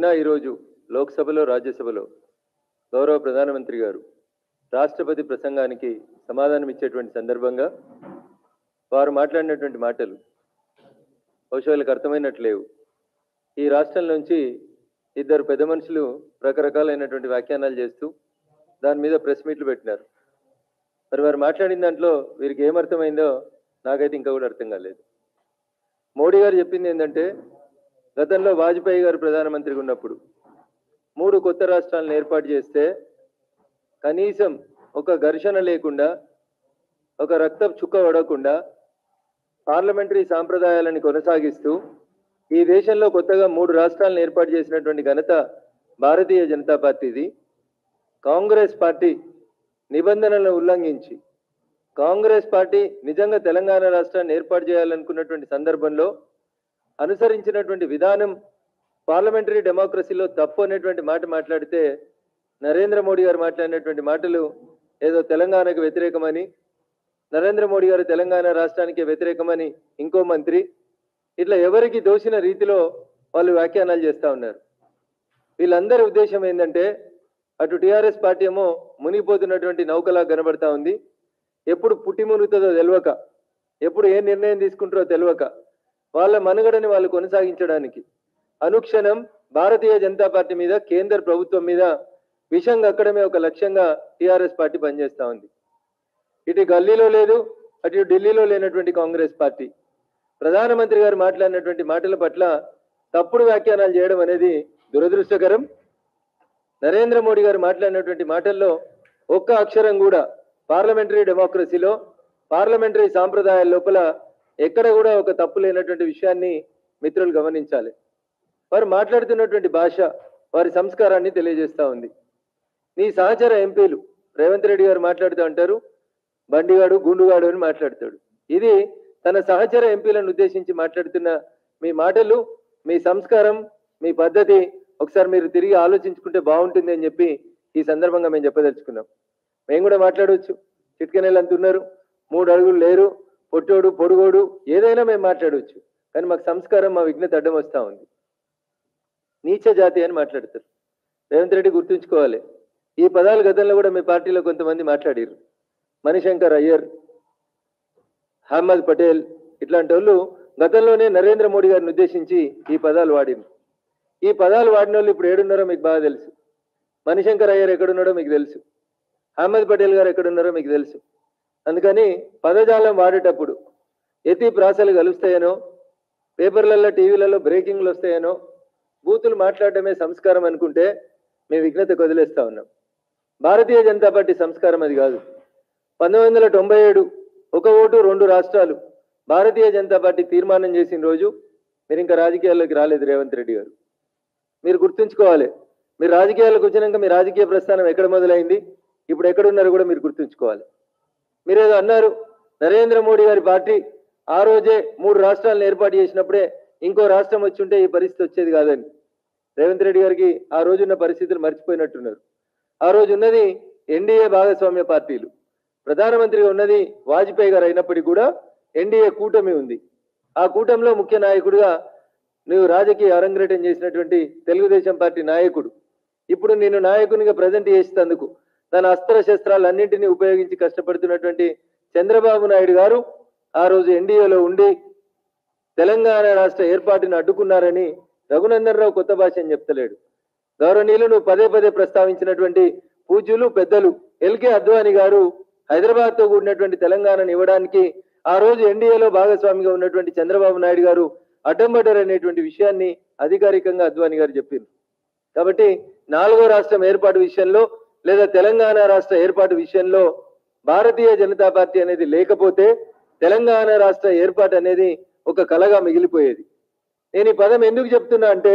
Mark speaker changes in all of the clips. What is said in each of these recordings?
Speaker 1: నిన్న ఈరోజు లోక్సభలో రాజ్యసభలో గౌరవ ప్రధానమంత్రి గారు రాష్ట్రపతి ప్రసంగానికి సమాధానం ఇచ్చేటువంటి సందర్భంగా వారు మాట్లాడినటువంటి మాటలు బహుశా వాళ్ళకి అర్థమైనట్లు లేవు ఈ రాష్ట్రం నుంచి ఇద్దరు పెద్ద మనుషులు రకరకాలైనటువంటి వ్యాఖ్యానాలు చేస్తూ దాని మీద ప్రెస్ మీట్లు పెట్టినారు మరి వారు మాట్లాడిన దాంట్లో వీరికి ఏమర్థమైందో నాకైతే ఇంకా కూడా అర్థం కాలేదు మోడీ గారు చెప్పింది ఏంటంటే గతంలో వాజ్పేయి గారు ప్రధానమంత్రిగా ఉన్నప్పుడు మూడు కొత్త రాష్ట్రాలను ఏర్పాటు చేస్తే కనీసం ఒక ఘర్షణ లేకుండా ఒక రక్త చుక్క పడకుండా పార్లమెంటరీ సాంప్రదాయాలను కొనసాగిస్తూ ఈ దేశంలో కొత్తగా మూడు రాష్ట్రాలను ఏర్పాటు చేసినటువంటి ఘనత భారతీయ జనతా పార్టీది కాంగ్రెస్ పార్టీ నిబంధనలను ఉల్లంఘించి కాంగ్రెస్ పార్టీ నిజంగా తెలంగాణ రాష్ట్రాన్ని ఏర్పాటు చేయాలనుకున్నటువంటి సందర్భంలో అనుసరించినటువంటి విధానం పార్లమెంటరీ డెమోక్రసీలో తప్పు అనేటువంటి మాట మాట్లాడితే నరేంద్ర మోడీ గారు మాట్లాడినటువంటి మాటలు ఏదో తెలంగాణకు వ్యతిరేకమని నరేంద్ర మోడీ గారు తెలంగాణ రాష్ట్రానికి వ్యతిరేకమని ఇంకో మంత్రి ఇట్లా ఎవరికి దోసిన రీతిలో వాళ్ళు వ్యాఖ్యానాలు చేస్తూ ఉన్నారు వీళ్ళందరి ఉద్దేశం ఏంటంటే అటు టిఆర్ఎస్ పార్టీ ఏమో మునిగిపోతున్నటువంటి నౌకలా కనబడతా ఉంది ఎప్పుడు పుట్టి మునుగుతుందో తెలియక ఎప్పుడు ఏ నిర్ణయం తీసుకుంటారో తెలియక వాళ్ళ మనుగడని వాళ్ళు కొనసాగించడానికి అనుక్షణం భారతీయ జనతా పార్టీ మీద కేంద్ర ప్రభుత్వం మీద విషం కక్కడమే ఒక లక్ష్యంగా టిఆర్ఎస్ పార్టీ పనిచేస్తా ఉంది ఇటు గల్లీలో లేదు అటు ఢిల్లీలో లేనటువంటి కాంగ్రెస్ పార్టీ ప్రధానమంత్రి గారు మాట్లాడినటువంటి మాటల పట్ల తప్పుడు వ్యాఖ్యానాలు చేయడం అనేది దురదృష్టకరం నరేంద్ర మోడీ గారు మాట్లాడినటువంటి మాటల్లో ఒక్క అక్షరం కూడా పార్లమెంటరీ డెమోక్రసీలో పార్లమెంటరీ సాంప్రదాయాల లోపల ఎక్కడ కూడా ఒక తప్పు లేనటువంటి విషయాన్ని మిత్రులు గమనించాలి వారు మాట్లాడుతున్నటువంటి భాష వారి సంస్కారాన్ని తెలియజేస్తా ఉంది నీ సహచర ఎంపీలు రేవంత్ రెడ్డి గారు మాట్లాడుతూ అంటారు బండిగాడు గుండుగాడు అని మాట్లాడతాడు ఇది తన సహచర ఎంపీలను ఉద్దేశించి మాట్లాడుతున్న మీ మాటలు మీ సంస్కారం మీ పద్ధతి ఒకసారి మీరు తిరిగి ఆలోచించుకుంటే బాగుంటుంది అని చెప్పి ఈ సందర్భంగా మేము చెప్పదలుచుకున్నాం మేము కూడా మాట్లాడవచ్చు చిట్కనేలు అంత ఉన్నారు మూడు అడుగులు లేరు పొట్టోడు పొడుగోడు ఏదైనా మేము మాట్లాడవచ్చు కానీ మాకు సంస్కారం మా విఘ్నత అడ్డం వస్తూ ఉంది నీచ జాతి అని మాట్లాడతారు రేవంత్ రెడ్డి గుర్తుంచుకోవాలి ఈ పదాలు గతంలో కూడా మీ పార్టీలో కొంతమంది మాట్లాడారు మణిశంకర్ అయ్యర్ అహ్మద్ పటేల్ ఇట్లాంటి వాళ్ళు గతంలోనే నరేంద్ర మోడీ గారిని ఉద్దేశించి ఈ పదాలు వాడింది ఈ పదాలు వాడిన వాళ్ళు ఇప్పుడు ఏడున్నారో మీకు బాగా తెలుసు మణిశంకర్ అయ్యర్ ఎక్కడున్నాడో మీకు తెలుసు అహ్మద్ పటేల్ గారు ఎక్కడున్నారో మీకు తెలుసు అందుకని పదజాలం వాడేటప్పుడు ఎతి ప్రాసలు కలుస్తాయనో పేపర్లలో టీవీలలో బ్రేకింగ్లు వస్తాయనో బూతులు మాట్లాడడమే సంస్కారం అనుకుంటే మేము విఘ్నతకు వదిలేస్తా ఉన్నాం భారతీయ జనతా పార్టీ సంస్కారం అది కాదు పంతొమ్మిది వందల తొంభై ఏడు ఒక ఓటు రెండు రాష్ట్రాలు భారతీయ జనతా పార్టీ తీర్మానం చేసిన రోజు మీరు ఇంకా రాజకీయాల్లోకి రాలేదు రేవంత్ రెడ్డి గారు మీరు గుర్తుంచుకోవాలి మీరు రాజకీయాలకు వచ్చినాక మీ రాజకీయ ప్రస్థానం ఎక్కడ మొదలైంది ఇప్పుడు ఎక్కడున్నారో కూడా మీరు గుర్తుంచుకోవాలి మీరేదో అన్నారు నరేంద్ర మోడీ గారి పార్టీ ఆ రోజే మూడు రాష్ట్రాలను ఏర్పాటు చేసినప్పుడే ఇంకో రాష్ట్రం వచ్చి ఉంటే ఈ పరిస్థితి వచ్చేది కాదని రేవంత్ రెడ్డి గారికి ఆ రోజున్న పరిస్థితులు మర్చిపోయినట్టున్నారు ఆ రోజు ఉన్నది ఎన్డీఏ భాగస్వామ్య పార్టీలు ప్రధానమంత్రిగా ఉన్నది వాజ్పేయి గారు అయినప్పటికీ కూడా ఎన్డీఏ కూటమి ఉంది ఆ కూటమిలో ముఖ్య నాయకుడిగా నువ్వు రాజకీయ అరంగేటం చేసినటువంటి తెలుగుదేశం పార్టీ నాయకుడు ఇప్పుడు నేను నాయకునిగా ప్రజెంట్ చేసేందుకు తన అస్త్ర శస్త్రాలన్నింటినీ ఉపయోగించి కష్టపడుతున్నటువంటి చంద్రబాబు నాయుడు గారు ఆ రోజు ఎన్డీఏలో ఉండి తెలంగాణ రాష్ట్ర ఏర్పాటును అడ్డుకున్నారని రఘునందన్ రావు కొత్త భాష అని చెప్తలేడు గౌరవనీయులు నువ్వు పదే పదే ప్రస్తావించినటువంటి పూజ్యులు పెద్దలు ఎల్కే అద్వాని గారు హైదరాబాద్ తో కూడినటువంటి తెలంగాణను ఇవ్వడానికి ఆ రోజు ఎన్డీఏలో భాగస్వామిగా ఉన్నటువంటి చంద్రబాబు నాయుడు గారు అడ్డంబడ్డారు అనేటువంటి విషయాన్ని అధికారికంగా అద్వాని గారు చెప్పింది కాబట్టి నాలుగో రాష్ట్రం ఏర్పాటు విషయంలో లేదా తెలంగాణ రాష్ట్ర ఏర్పాటు విషయంలో భారతీయ జనతా పార్టీ అనేది లేకపోతే తెలంగాణ రాష్ట్ర ఏర్పాటు అనేది ఒక కలగా మిగిలిపోయేది నేను ఈ పదం ఎందుకు చెప్తున్నా అంటే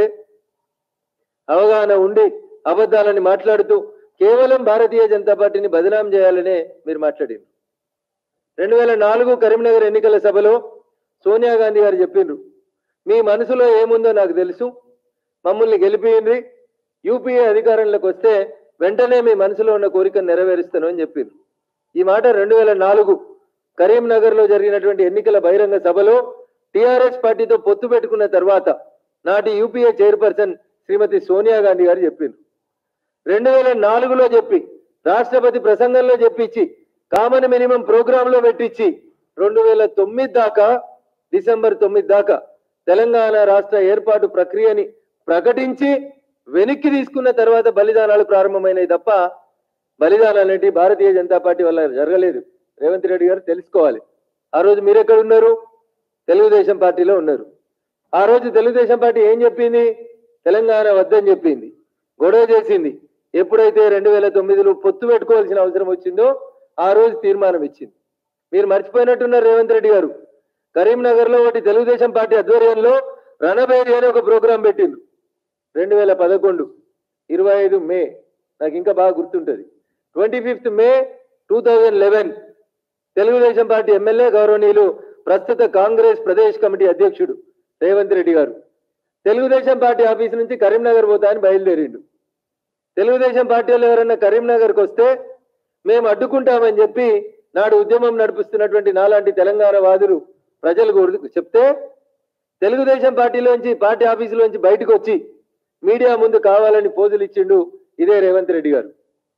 Speaker 1: అవగాహన ఉండి అబద్ధాలని మాట్లాడుతూ కేవలం భారతీయ జనతా పార్టీని బదనాం చేయాలనే మీరు మాట్లాడారు రెండు వేల నాలుగు కరీంనగర్ ఎన్నికల సభలో సోనియా గాంధీ గారు చెప్పిండ్రు మీ మనసులో ఏముందో నాకు తెలుసు మమ్మల్ని గెలిపియండి యూపీఏ అధికారంలోకి వస్తే వెంటనే మీ మనసులో ఉన్న కోరికను నెరవేరుస్తాను అని చెప్పిండ్రు ఈ మాట రెండు వేల నాలుగు కరీంనగర్ లో జరిగినటువంటి ఎన్నికల బహిరంగ సభలో టిఆర్ఎస్ పార్టీతో పొత్తు పెట్టుకున్న తర్వాత నాటి యూపీఏ చైర్పర్సన్ శ్రీమతి సోనియా గాంధీ గారు చెప్పింది రెండు వేల నాలుగులో చెప్పి రాష్ట్రపతి ప్రసంగంలో చెప్పించి కామన్ మినిమం ప్రోగ్రామ్ లో పెట్టించి రెండు వేల తొమ్మిది దాకా డిసెంబర్ తొమ్మిది దాకా తెలంగాణ రాష్ట్ర ఏర్పాటు ప్రక్రియని ప్రకటించి వెనక్కి తీసుకున్న తర్వాత బలిదానాలు ప్రారంభమైనవి తప్ప బలిదానాలు అనేటివి భారతీయ జనతా పార్టీ వల్ల జరగలేదు రేవంత్ రెడ్డి గారు తెలుసుకోవాలి ఆ రోజు మీరు ఎక్కడ ఉన్నారు తెలుగుదేశం పార్టీలో ఉన్నారు ఆ రోజు తెలుగుదేశం పార్టీ ఏం చెప్పింది తెలంగాణ వద్దని చెప్పింది గొడవ చేసింది ఎప్పుడైతే రెండు వేల తొమ్మిదిలో పొత్తు పెట్టుకోవాల్సిన అవసరం వచ్చిందో ఆ రోజు తీర్మానం ఇచ్చింది మీరు మర్చిపోయినట్టున్నారు రేవంత్ రెడ్డి గారు కరీంనగర్ లో ఒకటి తెలుగుదేశం పార్టీ ఆధ్వర్యంలో రణబేరి అని ఒక ప్రోగ్రాం పెట్టిండు రెండు వేల పదకొండు ఇరవై ఐదు మే నాకు ఇంకా బాగా గుర్తుంటుంది twenty fifth May two thousand eleven Telugu Desam party MLA గౌరవనీయులు ప్రస్తుత కాంగ్రెస్ ప్రదేశ్ కమిటీ అధ్యక్షుడు రేవంత్ రెడ్డి గారు తెలుగుదేశం పార్టీ ఆఫీస్ నుంచి కరీంనగర్ పోతా అని బయలుదేరిండు తెలుగుదేశం పార్టీ వాళ్ళు ఎవరన్నా కరీంనగర్కి వస్తే మేము అడ్డుకుంటామని చెప్పి నాడు ఉద్యమం నడిపిస్తున్నటువంటి నాలాంటి తెలంగాణ వాదులు ప్రజలు కోరు- చెప్తే తెలుగుదేశం పార్టీలోంచి పార్టీ ఆఫీసులోంచి బయటకు వచ్చి మీడియా ముందు కావాలని పోజులు ఇచ్చిండు ఇదే రేవంత్ రెడ్డి గారు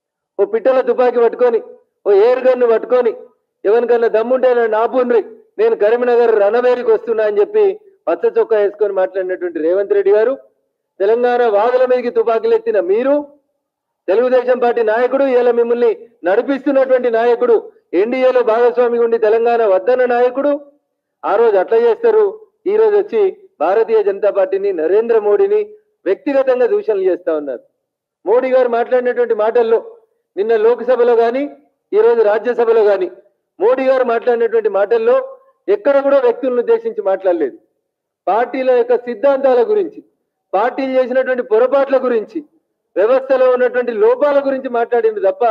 Speaker 1: ఓ పిట్టల తుపాకీ పట్టుకొని ఓ ఎయిర్ గన్ను పట్టుకొని ఎవరికన్నా దమ్ముంటే నన్ను ఆపుండ్రి నేను కరీంనగర్ రణబేరికి వస్తున్నా అని చెప్పి పచ్చ చొక్కా వేసుకొని మాట్లాడినటువంటి రేవంత్ రెడ్డి గారు తెలంగాణ వాదుల మీదకి తుపాకీలు ఎత్తిన మీరు తెలుగుదేశం పార్టీ నాయకుడు ఇలా మిమ్మల్ని నడిపిస్తున్నటువంటి నాయకుడు ఎన్డీఏలో భాగస్వామిగా ఉండి తెలంగాణ వద్దన్న నాయకుడు ఆ రోజు అట్లా చేస్తారు ఈ రోజు వచ్చి భారతీయ జనతా పార్టీని నరేంద్ర మోడీని వ్యక్తిగతంగా దూషణలు చేస్తా ఉన్నారు మోడీ గారు మాట్లాడినటువంటి మాటల్లో నిన్న లోక్సభలో కానీ ఈ రోజు రాజ్యసభలో కానీ మోడీ గారు మాట్లాడినటువంటి మాటల్లో ఎక్కడ కూడా వ్యక్తులను ఉద్దేశించి మాట్లాడలేదు పార్టీల యొక్క సిద్ధాంతాల గురించి పార్టీలు చేసినటువంటి పొరపాట్ల గురించి వ్యవస్థలో ఉన్నటువంటి లోపాల గురించి మాట్లాడింది తప్ప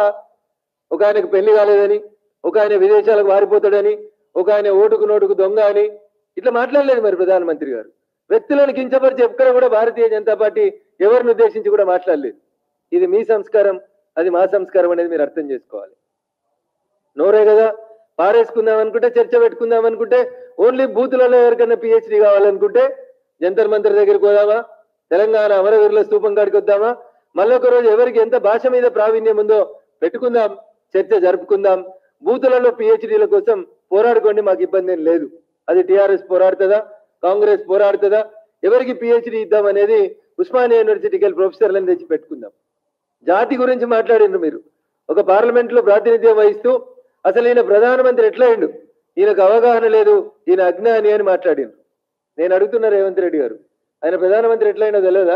Speaker 1: ఒక ఆయనకు పెళ్లి కాలేదని ఒక ఆయన విదేశాలకు వారిపోతాడని ఒక ఆయన ఓటుకు నోటుకు దొంగ అని ఇట్లా మాట్లాడలేదు మరి ప్రధానమంత్రి గారు వ్యక్తులను కించపరిచి ఎక్కడ కూడా భారతీయ జనతా పార్టీ ఎవరిని ఉద్దేశించి కూడా మాట్లాడలేదు ఇది మీ సంస్కారం అది మా సంస్కారం అనేది మీరు అర్థం చేసుకోవాలి నోరే కదా పారేసుకుందాం అనుకుంటే చర్చ పెట్టుకుందాం అనుకుంటే ఓన్లీ బూతులలో ఎవరికైనా పిహెచ్డి కావాలనుకుంటే జంతర్ మంతర్ దగ్గరికి పోదామా తెలంగాణ అమరవీరుల స్తూపం కాడికి వద్దామా మళ్ళొక రోజు ఎవరికి ఎంత భాష మీద ప్రావీణ్యం ఉందో పెట్టుకుందాం చర్చ జరుపుకుందాం బూతులలో పిహెచ్డీల కోసం పోరాడుకోండి మాకు ఇబ్బంది ఏం లేదు అది టిఆర్ఎస్ పోరాడుతుందా కాంగ్రెస్ పోరాడుతుందా ఎవరికి పిహెచ్డీ ఇద్దాం అనేది ఉస్మానియా యూనివర్సిటీకి వెళ్ళి ప్రొఫెసర్లను తెచ్చి పెట్టుకుందాం జాతి గురించి మాట్లాడిండ్రు మీరు ఒక పార్లమెంట్ లో ప్రాతినిధ్యం వహిస్తూ అసలు ఈయన ప్రధానమంత్రి ఎట్లా అయిండు ఈయనకు అవగాహన లేదు ఈయన అజ్ఞాని అని మాట్లాడిండ్రు నేను అడుగుతున్నా రేవంత్ రెడ్డి గారు ఆయన ప్రధానమంత్రి ఎట్లయినో తెలియదా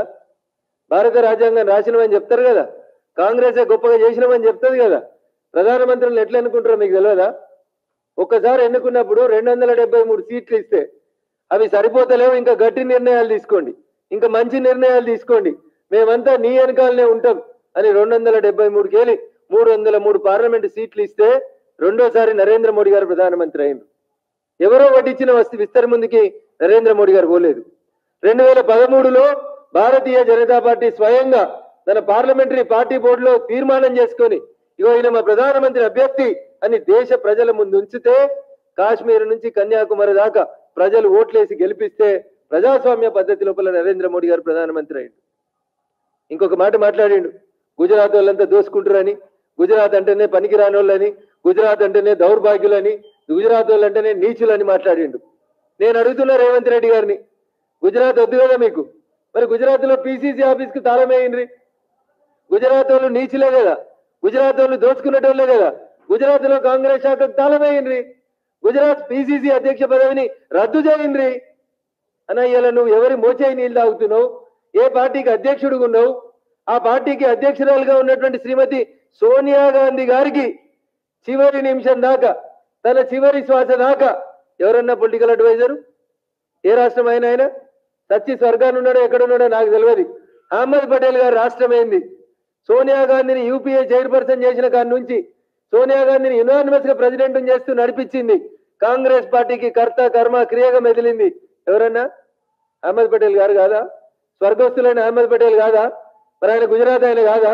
Speaker 1: భారత రాజ్యాంగం రాసినమని చెప్తారు కదా కాంగ్రెసే గొప్పగా చేసినామని చెప్తుంది కదా ప్రధానమంత్రులను ఎట్లా ఎన్నుకుంటారో మీకు తెలియదా ఒక్కసారి ఎన్నుకున్నప్పుడు రెండు వందల డెబ్బై మూడు సీట్లు ఇస్తే అవి సరిపోతలేవు ఇంకా గట్టి నిర్ణయాలు తీసుకోండి ఇంకా మంచి నిర్ణయాలు తీసుకోండి మేమంతా నీ వెనకాలనే ఉంటాం అని రెండు వందల డెబ్బై మూడు కేలి మూడు వందల మూడు పార్లమెంటు సీట్లు ఇస్తే రెండోసారి నరేంద్ర మోడీ గారు ప్రధానమంత్రి అయింది ఎవరో వడ్డించిన వస్తు విస్తర ముందుకి నరేంద్ర మోడీ గారు పోలేదు రెండు వేల పదమూడులో భారతీయ జనతా పార్టీ స్వయంగా తన పార్లమెంటరీ పార్టీ బోర్డులో తీర్మానం చేసుకొని ఇగో ఈయన మా ప్రధానమంత్రి అభ్యర్థి అని దేశ ప్రజల ముందు ఉంచితే కాశ్మీర్ నుంచి కన్యాకుమారి దాకా ప్రజలు ఓట్లేసి గెలిపిస్తే ప్రజాస్వామ్య పద్ధతి లోపల నరేంద్ర మోడీ గారు ప్రధానమంత్రి అయ్యిండు ఇంకొక మాట మాట్లాడిండు గుజరాత్ వాళ్ళంతా దోసుకుంటారని గుజరాత్ అంటేనే పనికిరాని వాళ్ళని గుజరాత్ అంటేనే దౌర్భాగ్యులని గుజరాత్ వాళ్ళు అంటేనే నీచులని మాట్లాడిండు నేను అడుగుతున్నా రేవంత్ రెడ్డి గారిని గుజరాత్ వద్దు కదా మీకు మరి గుజరాత్ లో పిసిసి ఆఫీస్ కి తాళం వేయండి గుజరాత్ వాళ్ళు నీచులే కదా గుజరాత్ వాళ్ళు దోచుకునేటోళ్ళే కదా గుజరాత్ లో కాంగ్రెస్ శాఖకు తాళం వేయండి గుజరాత్ పిసిసి అధ్యక్ష పదవిని రద్దు చేయండి అన్నయ్యల నువ్వు ఎవరి మోచేయి నీళ్ళు తాగుతున్నావు ఏ పార్టీకి అధ్యక్షుడిగా ఉన్నావు ఆ పార్టీకి అధ్యక్షురాలుగా ఉన్నటువంటి శ్రీమతి సోనియా గాంధీ గారికి చివరి నిమిషం దాకా తన చివరి శ్వాస దాకా ఎవరన్నా పొలిటికల్ అడ్వైజరు ఏ రాష్ట్రం అయినా ఆయన సచ్చి స్వర్గాన్ని ఉన్నాడో ఎక్కడున్నాడో నాకు తెలియదు అహ్మద్ పటేల్ గారు రాష్ట్రం ఏంది సోనియా గాంధీని యూపీఏ చైర్పర్సన్ చేసిన కాడి నుంచి సోనియా గాంధీని యునానిమస్ గా ప్రెసిడెంట్ చేస్తూ నడిపించింది కాంగ్రెస్ పార్టీకి కర్త కర్మ క్రియగా మెదిలింది ఎవరన్నా అహ్మద్ పటేల్ గారు కాదా స్వర్గస్థులైన అహ్మద్ పటేల్ కాదా మరి ఆయన గుజరాత్ ఆయన కాదా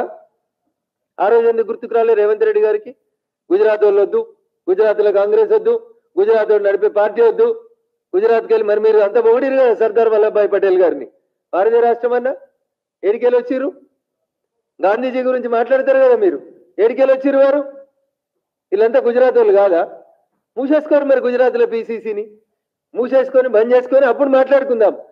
Speaker 1: ఆ రోజు ఎందుకు గుర్తుకు రాలే రేవంత్ రెడ్డి గారికి గుజరాత్ వాళ్ళు వద్దు గుజరాత్ లో కాంగ్రెస్ వద్దు గుజరాత్ వాళ్ళు నడిపే పార్టీ వద్దు గుజరాత్కి వెళ్ళి మరి మీరు అంత పొగిడిరు కదా సర్దార్ వల్లభాయ్ పటేల్ గారిని భారతీయ రాష్ట్రం అన్నా ఏడికెళ్ళి వచ్చిర్రు గాంధీజీ గురించి మాట్లాడతారు కదా మీరు ఏడికెళ్ళి వచ్చిర్రు వారు వీళ్ళంతా గుజరాత్ వాళ్ళు కాదా మూసేసుకోరు మరి గుజరాత్లో పీసీసీని మూసేసుకొని బంద్ చేసుకొని అప్పుడు మాట్లాడుకుందాం